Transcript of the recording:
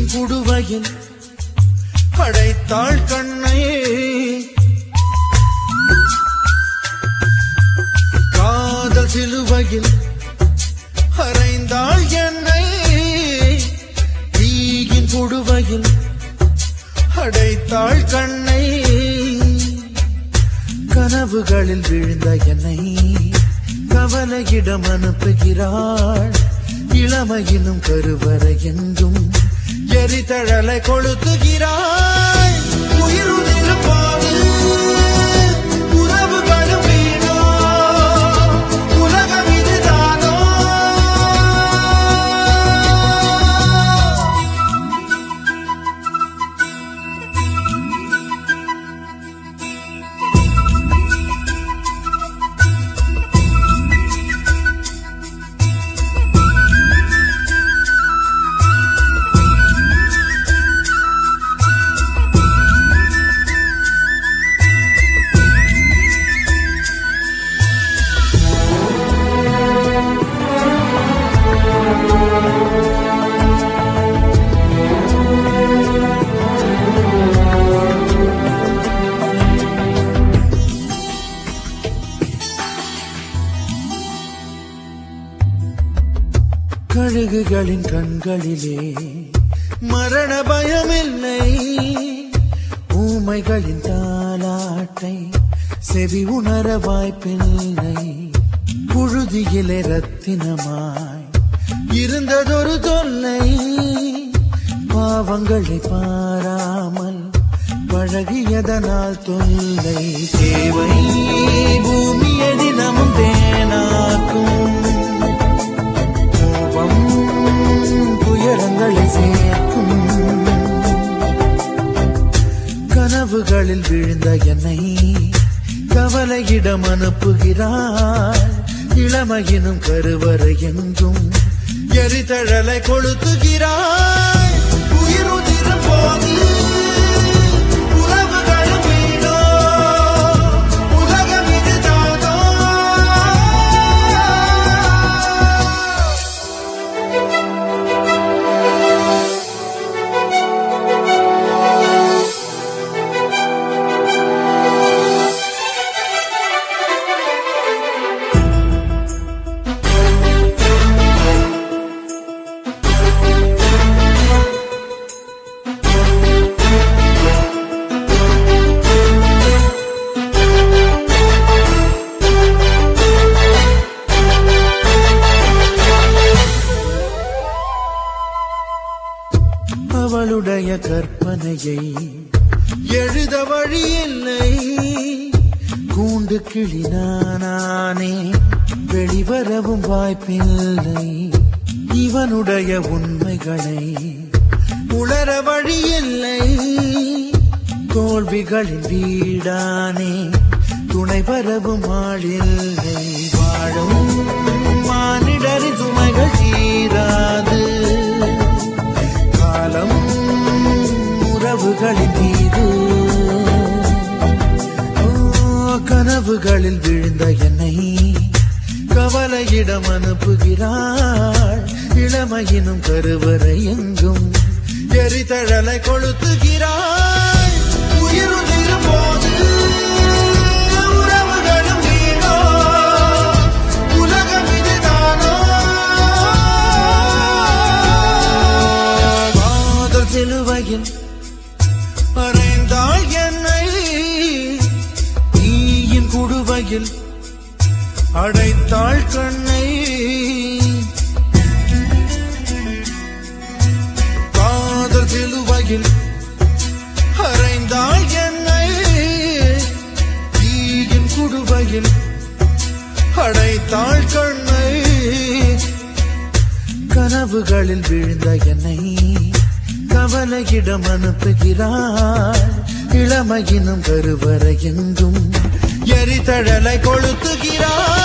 புடுவையில் படைத்தாள் கண்ணை காதல் சிலுவையில் அறைந்தாள் என்னை தீயின் புடுவையில் அடைத்தாள் கண்ணை கனவுகளில் விழுந்த என்னை கவலையிடம் அனுப்புகிறாள் இளமையினும் கருவறை என்றும் எரிதழலை கொளுத்துகிறாள் உயிருதிருப்பாது உறவுகளும் வீணோ உலகம் இதுதானோ கழுகுகளின் கண்களிலே மரண பயமில்லை ஊமைகளின் தாலாட்டை செவி உணர வாய்ப்பில்லை புழுதியிலே ரத்தினமாய் இருந்ததொரு தொல்லை பாவங்களை பாராமல் பழகியதனால் தொல்லை தேவை பூமியை தினமும் தேனாக்கும் கோபம் துயரங்களை சேர்க்கும் கனவுகளில் விழுந்த என்னை கவலையிடம் அனுப்புகிறாள் இளமையினும் கருவறை எங்கும் எரிதழலை கொளுத்துகிறாள் உயிருதிரும் போது உறவுகளும் வீணோ உலகம் இதுதானோ அவளுடைய கற்பனையை எழுத வழியில்லை கூண்டு கிளினானே வெளிவரவும் வாய்ப்பில்லை இவனுடைய உண்மைகளை உணர வழியில்லை தோல்விகளின் வீடானே துணை வரவும் ஆளில்லை வாழும் மானிடரின் சுமைகள் தீராது காலம் உறவுகளின் மீது ஓ, கனவுகளில் விழுந்த என்னை கவலையிடம் அனுப்புகிறாள் இளமையினும் கருவறை எங்கும் எரிதழலை கொளுத்துகிறாள் உயிருதிரும் போது உறவுகளும் வீணோ உலகம் இதுதானோ காதல் சிலுவையில் அறைந்தாள் என்னை தீயின் குடுவையில் அடைத்தாள் கண்ணை காதல் சிலுவையில் அறைந்தாள் என்னை தீயின் குடுவையில் அடைத்தாள் கண்ணை கனவுகளில் விழுந்த என்னை கவலையிடம் அனுப்புகிறாள் இளமையினும் கருவறை எங்கும் எரிதழலை கொளுத்துகிறாள்